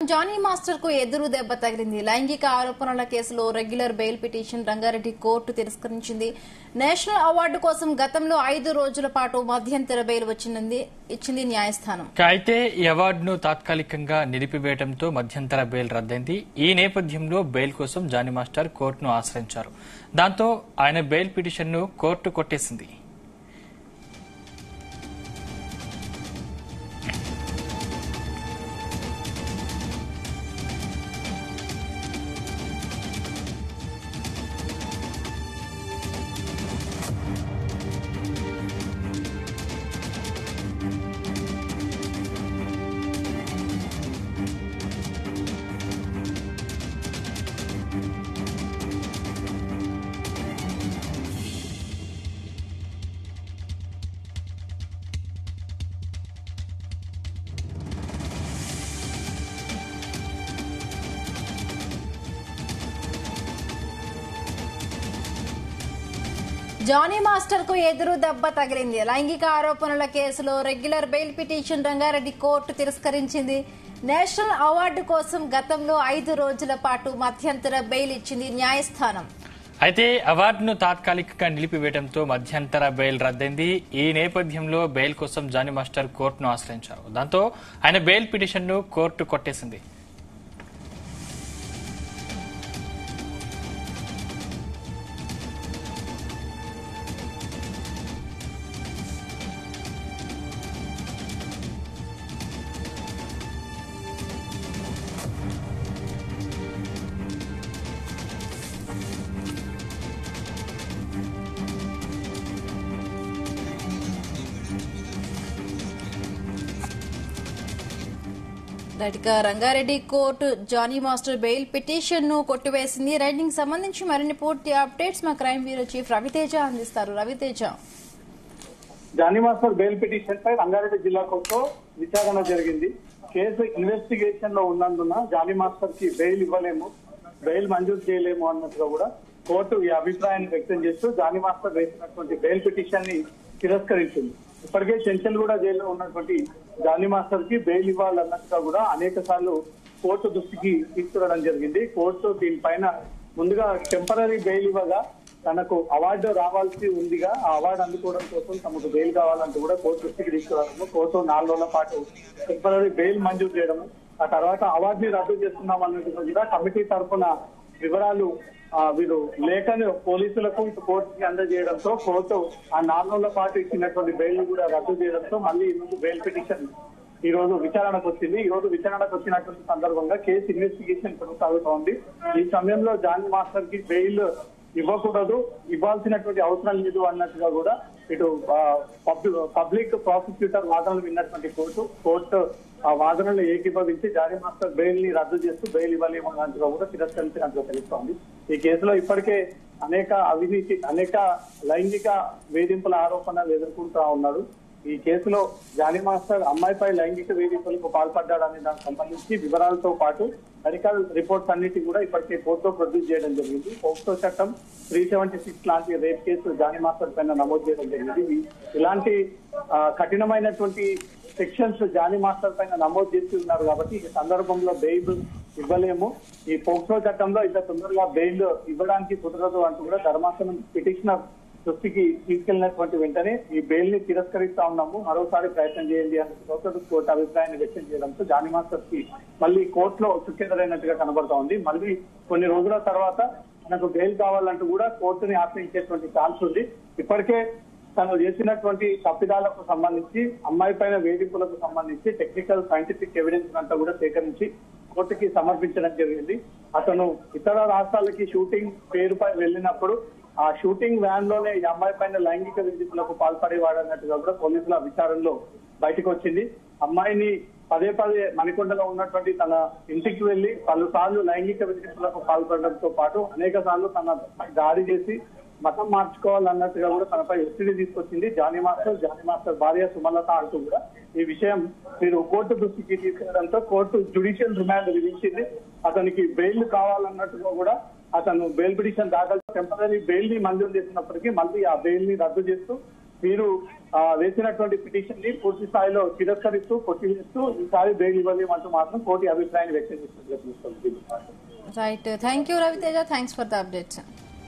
Johnny master కు ఎదురు దెబ్బ తగిలింది లైంగిక ఆరోపణల కేసులో regular bail petition Rangareddy court తిరస్కరించింది నేషనల్ అవార్డు కోసం గతంలో ఐదు రోజుల పాటు మధ్యంతర బెయిల్ వచ్చింది ఇచ్చింది న్యాయస్థానం అయితే ఈ అవార్డును తాత్కాలికంగా నిలిపివేయడంతో మధ్యంతర బెయిల్ రద్దయింది ఈ నేపథ్యంలో బెయిల్ కోసం జానీ మాస్టర్ కోర్టును ఆశ్రయించారు దాంతో ఆయన బెయిల్ పిటిషన్ను కోర్టు కొట్టేసింది జానీ మాస్టర్ కు ఎదురు దెబ్బ తగిలింది లైంగిక ఆరోపణల కేసులో regular bail petition Rangareddy court తిరస్కరించింది నేషనల్ అవార్డు కోసం గతంలో ఐదు రోజుల పాటు మధ్యంతర బెయిల్ ఇచ్చింది న్యాయస్థానం అయితే అవార్డును తాత్కాలికంగా నిలిపివేయడంతో మధ్యంతర బెయిల్ రద్దయింది ఈ నేపథ్యంలో బెయిల్ కోసం జానీ మాస్టర్ కోర్టును ఆశ్రయించారు దాంతో ఆయన బెయిల్ పిటిషన్ను కోర్టు కొట్టేసింది రైట్గా Rangareddy court Jani master bail petition ను కొట్టివేసింది రైడింగ్ సంబంధించి మరిన్ని పూర్తి అప్డేట్స్ మా క్రైమ్ బ్యూరో చీఫ్ రవితేజ అందిస్తారు Ravi Teja Jani master bail petition పై రంగారెడ్డి జిల్లా కోర్టులో విచారణ జరిగింది కేసు ఇన్వెస్టిగేషన్ లో ఉన్నందున జానీ మాస్టర్ కి బెయిల్ ఇవ్వలేము బెయిల్ మంజూరు చేయలేము అన్నట్టుగా కూడా కోర్టు ఈ అభిప్రాయాన్ని వ్యక్తం చేస్తూ జానీ మాస్టర్ వేసినటువంటి బెయిల్ పిటిషన్ ని తిరస్కరించింది ఇప్పటికే చెంచల్గూడ జైల్లో ఉన్నటువంటి జానీ మాస్టర్ కి బెయిల్ ఇవ్వాలన్నట్టుగా కూడా అనేక సార్లు కోర్టు దృష్టికి తీసుకురావడం జరిగింది కోర్టు దీనిపైన ముందుగా టెంపరీ బెయిల్ ఇవ్వగా తనకు అవార్డు రావాల్సి ఉందిగా ఆ అవార్డు అందుకోవడం కోసం తమకు బెయిల్ కావాలంటూ కూడా కోర్టు దృష్టికి తీసుకురావడము కోర్టు నాలుగు రోజుల పాటు టెంపరీ బెయిల్ మంజూరు చేయడము ఆ తర్వాత అవార్డుని రద్దు చేస్తున్నాం అన్నట్టుగా కూడా కమిటీ తరఫున వివరాలు ఆ, వీరు లేఖను పోలీసులకు ఇటు కోర్టుకి అందజేయడంతో కోర్టు ఆ నాలుగు రోజుల పాటు ఇచ్చినటువంటి బెయిల్ కూడా రద్దు చేయడంతో మళ్ళీ ఈ రోజు బెయిల్ పిటిషన్ ఈ రోజు విచారణకు వచ్చింది ఈ రోజు విచారణకు వచ్చినటువంటి సందర్భంగా కేసు ఇన్వెస్టిగేషన్ కొనసాగుతోంది ఈ సమయంలో జానీ మాస్టర్ కి బెయిల్ ఇవ్వకూడదు ఇవ్వాల్సినటువంటి అవసరం లేదు అన్నట్టుగా కూడా ఇటు ఆ, పబ్లి- పబ్లిక్ ప్రాసిక్యూటర్ వాదనలు విన్నటువంటి కోర్టు కోర్టు ఆ వాదనలు ఏకీభవించి జారీ మాస్టర్ బెయిల్ ని రద్దు చేస్తూ బెయిల్ ఇవ్వలేము అన్నట్టుగా కూడా తిరస్కరించినట్టుగా తెలుస్తోంది ఈ కేసులో ఇప్పటికే అనేక అవినీతి అనేక లైంగిక వేధింపుల ఆరోపణలు ఎదుర్కొంటా ఉన్నాడు ఈ కేసులో జానీ మాస్టర్ అమ్మాయిపై లైంగిక వేధింపులకు పాల్పడ్డాడనే దానికి సంబంధించి వివరాలతో పాటు మెడికల్ రిపోర్ట్స్ అన్నిటి కూడా ఇప్పటికే కోర్టులో ప్రొడ్యూస్ చేయడం జరిగింది పోక్సో చట్టం త్రీ సెవెంటీ సిక్స్ లాంటి రేప్ కేసు జానీ మాస్టర్ పైన నమోదు చేయడం జరిగింది ఇవి- ఇలాంటి ఆ, కఠినమైనటువంటి సెక్షన్స్ జానీ మాస్టర్ పైన నమోదు చేసి ఉన్నారు కాబట్టి ఈ సందర్భంలో బెయిల్ ఇవ్వలేము ఈ పోక్సో చట్టంలో ఇంత తొందరగా బెయిల్ ఇవ్వడానికి కుదరదు అంటూ కూడా ధర్మాసనం పిటిషనర్ దృష్టికి తీసుకెళ్లినటువంటి వెంటనే ఈ బెయిల్ ని తిరస్కరిస్తా ఉన్నాము మరోసారి ప్రయత్నం చేయండి అని లోకల్ కోర్టు అభిప్రాయాన్ని వ్యక్తం చేయడంతో జానీ మాస్టర్ కి మళ్ళీ కోర్టులో చుక్కెదరైనట్టుగా కనబడతా ఉంది మళ్ళీ కొన్ని రోజుల తర్వాత మనకు బెయిల్ కావాలంటూ కూడా కోర్టుని ఆశ్రయించేటువంటి ఛాన్స్ ఉంది ఇప్పటికే తను చేసినటువంటి తప్పిదాలకు సంబంధించి అమ్మాయి పైన వేధింపులకు సంబంధించి టెక్నికల్ సైంటిఫిక్ ఎవిడెన్స్ అంతా కూడా సేకరించి కోర్టుకి సమర్పించడం జరిగింది అతను ఇతర రాష్ట్రాలకి షూటింగ్ పేరుపై వెళ్ళినప్పుడు ఆ షూటింగ్ వ్యాన్ లోనే ఈ అమ్మాయి పైన లైంగిక వేధింపులకు పాల్పడేవాడు అన్నట్టుగా కూడా పోలీసుల విచారణలో బయటకు వచ్చింది అమ్మాయిని పదే పదే మణికొండలో ఉన్నటువంటి తన ఇంటికి వెళ్లి పలుసార్లు లైంగిక వేధింపులకు పాల్పడడంతో పాటు అనేక సార్లు తన దాడి చేసి మతం మార్చుకోవాలన్నట్టుగా కూడా తనపై ఒత్తిడి తీసుకొచ్చింది జానీ మాస్టర్ జానీ మాస్టర్ భార్య సుమలత అంటూ కూడా ఈ విషయం మీరు కోర్టు దృష్టికి తీసుకెళ్లడంతో కోర్టు జ్యుడిషియల్ రిమాండ్ విధించింది అతనికి బెయిల్ కావాలన్నట్టుగా కూడా అతను బెయిల్ పిటిషన్ దాఖలు టెంపరీ బెయిల్ ని మంజూరు చేసినప్పటికీ మళ్ళీ ఆ బెయిల్ ని రద్దు చేస్తూ వీరు ఆ, వేసినటువంటి పిటిషన్ ని పూర్తి స్థాయిలో తిరస్కరిస్తూ కొట్టివేస్తూ ఈసారి బెయిల్ ఇవ్వలేమంటూ మాత్రం కోర్టు అభిప్రాయాన్ని వ్యక్తం చేసినట్లు తెలుస్తుంది right thank you Ravi Teja thanks for the updates